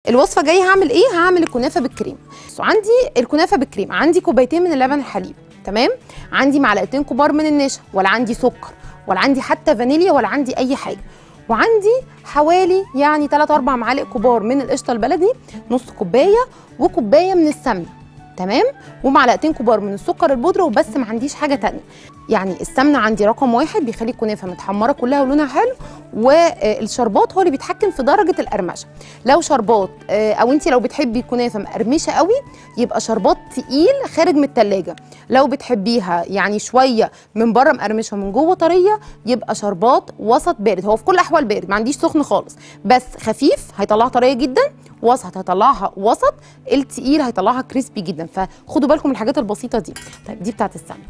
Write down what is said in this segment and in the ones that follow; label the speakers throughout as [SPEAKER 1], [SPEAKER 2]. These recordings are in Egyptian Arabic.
[SPEAKER 1] الوصفه جايه هعمل ايه هعمل الكنافه بالكريمه بصوا، عندي الكنافه بالكريمه عندي كوبايتين من اللبن الحليب تمام عندي معلقتين كبار من النشا ولا عندي سكر ولا عندي حتى فانيليا ولا عندي اي حاجه وعندي حوالي يعني 3 4 معالق كبار من القشطه البلدي نص كوبايه وكوبايه من السمنه تمام ومعلقتين كبار من السكر البودره وبس ما عنديش حاجه تانية يعني السمنه عندي رقم واحد بيخلي الكنافه متحمره كلها ولونها حلو والشربات هو اللي بيتحكم في درجه القرمشه لو شربات آه، او انت لو بتحبي كنافه مقرمشه قوي يبقى شربات تقيل خارج من التلاجة لو بتحبيها يعني شويه من بره مقرمشه ومن جوه طريه يبقى شربات وسط بارد هو في كل الاحوال بارد ما عنديش سخن خالص بس خفيف هيطلعها طريه جدا وسط هيطلعها وسط التقيل هيطلعها كريسبي جدا فخدوا بالكم من الحاجات البسيطه دي طيب دي بتاعت السمنه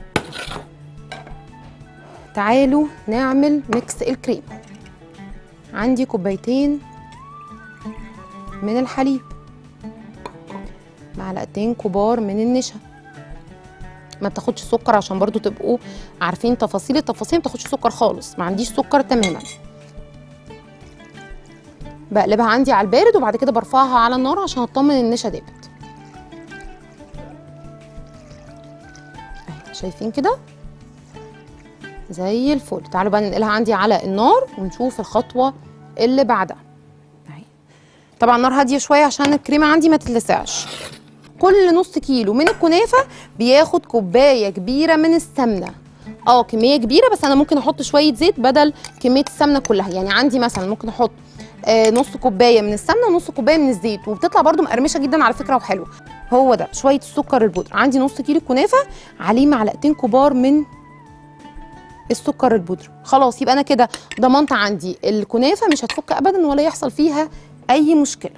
[SPEAKER 1] تعالوا نعمل ميكس الكريم عندي كوبايتين من الحليب معلقتين كبار من النشا ما بتاخدش سكر عشان برضو تبقوا عارفين تفاصيل التفاصيل ما بتاخدش سكر خالص ما عنديش سكر تماما بقلبها عندي على البارد وبعد كده برفعها على النار عشان اطمن النشا دابت أهي، شايفين كده زي الفل تعالوا بقى ننقلها عندي على النار ونشوف الخطوه اللي بعدها اهي طبعا النار هاديه شويه عشان الكريمه عندي ما تتلسعش كل نص كيلو من الكنافه بياخد كوبايه كبيره من السمنه اه كميه كبيره بس انا ممكن احط شويه زيت بدل كميه السمنه كلها يعني عندي مثلا ممكن احط آه نص كوبايه من السمنه ونص كوبايه من الزيت وبتطلع برده مقرمشه جدا على فكره وحلوه هو ده شويه السكر البودره عندي نص كيلو كنافه عليه معلقتين كبار من السكر البودرة خلاص يبقى انا كده ضمنت عندي الكنافه مش هتفك ابدا ولا يحصل فيها اي مشكله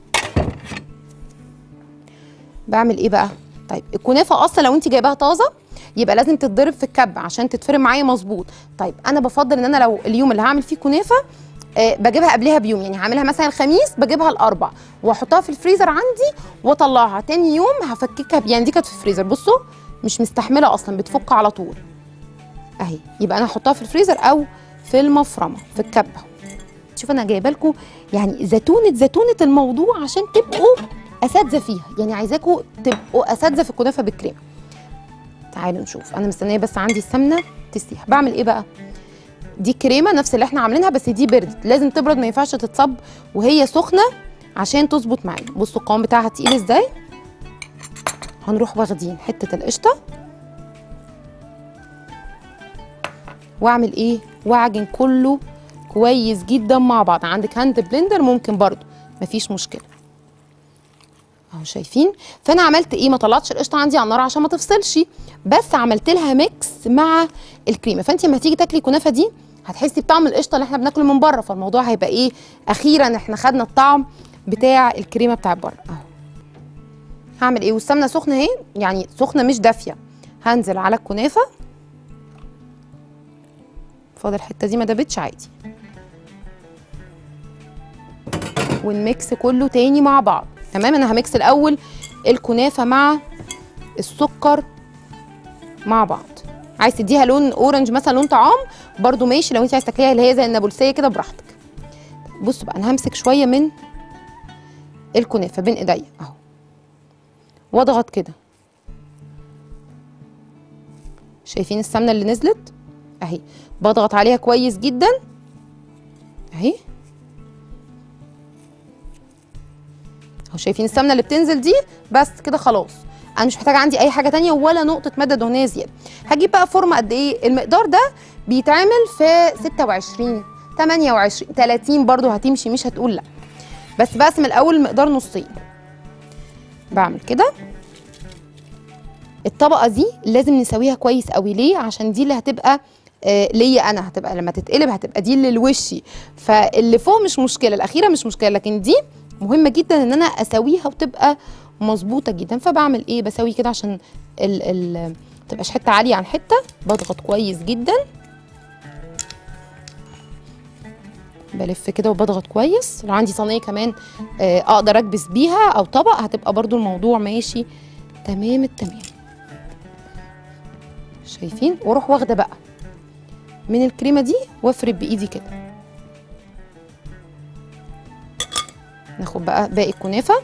[SPEAKER 1] بعمل ايه بقى طيب الكنافه اصلا لو انت جايباها طازه يبقى لازم تتضرب في الكب عشان تتفرم معايا مظبوط طيب انا بفضل ان انا لو اليوم اللي هعمل فيه كنافه آه بجيبها قبلها بيوم يعني هعملها مثلا الخميس بجيبها الاربع واحطها في الفريزر عندي واطلعها تاني يوم هفككها يعني دي كانت في الفريزر بصوا مش مستحمله اصلا بتفك على طول اهي يبقى انا احطها في الفريزر او في المفرمه في الكبه شوف انا جايبه لكم يعني زتونه زتونه الموضوع عشان تبقوا اساتذه فيها يعني عايزاكم تبقوا اساتذه في الكنافه بالكريمه تعالوا نشوف انا مستنيه بس عندي السمنه تسيح بعمل ايه بقى دي كريمه نفس اللي احنا عاملينها بس دي بردت لازم تبرد ما ينفعش تتصب وهي سخنه عشان تظبط معايا بصوا القوام بتاعها تقيل ازاي هنروح واخدين حته القشطه واعمل ايه واعجن كله كويس جدا مع بعض عندك هاند بلندر ممكن برضو مفيش مشكله اهو شايفين فانا عملت ايه ما طلعتش القشطه عندي على النار عشان ما تفصلش بس عملت لها ميكس مع الكريمه فانت لما تيجي تاكلي كنافه دي هتحسي بطعم القشطه اللي احنا بناكله من بره فالموضوع هيبقى ايه اخيرا احنا خدنا الطعم بتاع الكريمه بتاع بره اهو هعمل ايه والسمنه سخنه اهي يعني سخنه مش دافيه هنزل على الكنافه فاضل الحته دي ما دابتش عادي ونميكس كله تاني مع بعض تمام انا هميكس الاول الكنافه مع السكر مع بعض عايز تديها لون اورنج مثلا لون طعام برضو ماشي لو انت عايز تاكليها اللي هي زي النابلسيه كده براحتك بصوا بقى انا همسك شويه من الكنافه بين ايديا اهو واضغط كده شايفين السمنه اللي نزلت اهي بضغط عليها كويس جدا اهي اهو شايفين السمنه اللي بتنزل دي بس كده خلاص انا مش محتاجه عندي اي حاجه تانية ولا نقطه ماده دهنيه زياده هجيب بقى فورمه قد ايه المقدار ده بيتعمل في 26 28 30 برضو هتمشي مش هتقول لا بس بقسم الاول المقدار نصين بعمل كده الطبقه دي لازم نسويها كويس قوي ليه عشان دي اللي هتبقى آه ليا انا هتبقى لما تتقلب هتبقى دي اللي لوشي فاللي فوق مش مشكله الاخيره مش مشكله لكن دي مهمه جدا ان انا اسويها وتبقى مظبوطه جدا فبعمل ايه بسوي كده عشان ال ال تبقاش حته عاليه عن حته بضغط كويس جدا بلف كده وبضغط كويس لو عندي صينيه كمان آه اقدر اكبس بيها او طبق هتبقى برضو الموضوع ماشي تمام التمام شايفين واروح واخده بقى من الكريمه دي وافرد بايدي كده ناخد بقى باقي الكنافه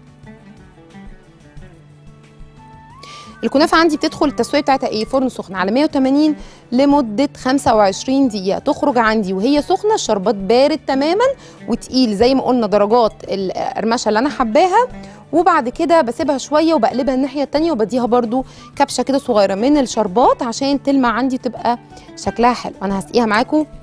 [SPEAKER 1] الكنافه عندي بتدخل التسويه بتاعتها ايه فرن سخن على 180 لمده 25 دقيقه تخرج عندي وهي سخنه الشربات بارد تماما وتقيل زي ما قلنا درجات القرمشه اللي انا حباها وبعد كده بسيبها شويه وبقلبها الناحيه التانية وبديها برده كبشه كده صغيره من الشربات عشان تلمع عندي تبقى شكلها حلو انا هسقيها معاكم